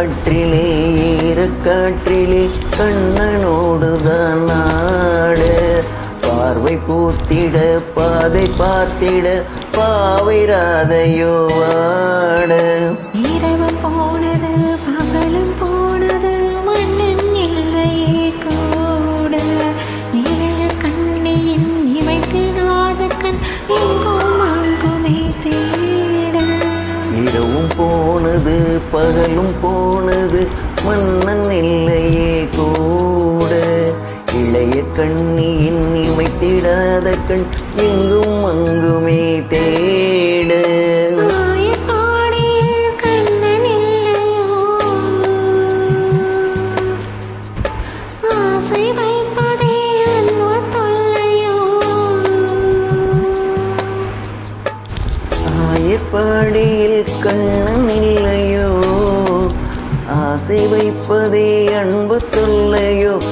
காற்றிலே ஈரக்காற்றிலே கண்ணனோடுதான் நாட பார்வை பூத்திட பாதை பார்த்திட பாவை ராதையோ வாட இரவு போனது பகலும் போனது மன்னன் இல்லையே கூட நிறைய கண்ணியின் இமைத்திடாத கண் எங்கும் அங்குமே தேட இரவும் போனது பகலும் போனது மன்னன் இல்லையே கூட இளைய கண்ணியின் இமைத்திடாத கண் எங்கும் அங்குமே தேட ஆயப்பாடியில் கண்ணன் இல்லையோ ஆசை வைப்பதே அன்பு தொல்லையோ ஆயப்பாடியில் கண்ணன் இல்லையோ ஆசை வைப்பதே அன்பு தொல்லையோ